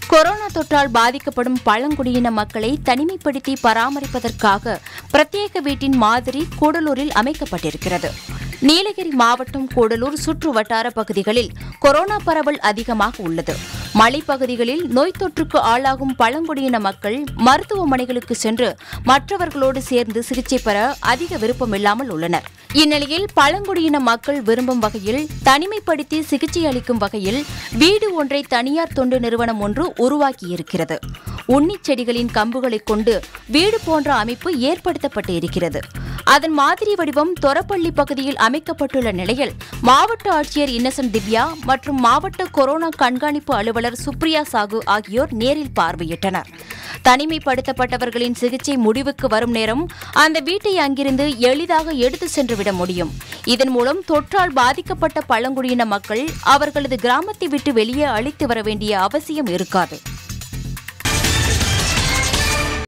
corona தொற்றால் பாதிக்கப்படும் பழங்குடியின மக்களை தனிமைப்படுத்தி பராமரிப்பதற்காக பிரத்யேக வீட்டின் மாதிரி கூடலூரில் அமைக்கப்பட்டிருக்கிறது நீலகிரி மாவட்டம் கூடலூர் சுற்று வட்டார பகுதிகளில் கொரோனா பரவல் அதிகமாக உள்ளது மலைப்பகுதிகளில் நோய் தொற்றுக்கு ஆளாகும் பழங்குடியின மக்கள் மருத்துவமனைகளுக்கு சென்று மற்றவர்களோடு சேர்ந்து சிகிச்சை பெற அதிக விருப்பமில்லாமல் உள்ளனர் இந்நிலையில் பழங்குடியின மக்கள் விரும்பும் வகையில் தனிமைப்படுத்தி சிகிச்சை அளிக்கும் வகையில் வீடு ஒன்றை தனியார் தொண்டு நிறுவனம் ஒன்று உருவாக்கியிருக்கிறது உன்னிச் செடிகளின் கம்புகளைக் கொண்டு வீடு போன்ற அமைப்பு ஏற்படுத்தப்பட்டு இருக்கிறது அதன் மாதிரி வடிவம் தொரப்பள்ளி பகுதியில் அமைக்கப்பட்டுள்ள நிலையில் மாவட்ட ஆட்சியர் இன்னசென்ட் திவ்யா மற்றும் மாவட்ட கொரோனா கண்காணிப்பு அலுவலர் சுப்ரியா சாகு ஆகியோர் நேரில் பார்வையிட்டனர் தனிமைப்படுத்தப்பட்டவர்களின் சிகிச்சை முடிவுக்கு வரும் நேரம் அந்த வீட்டை அங்கிருந்து எளிதாக எடுத்து சென்று விட முடியும் இதன் மூலம் தொற்றால் பாதிக்கப்பட்ட பழங்குடியின மக்கள் அவர்களது கிராமத்தை விட்டு வெளியே அழைத்து வர வேண்டிய அவசியம் இருக்காது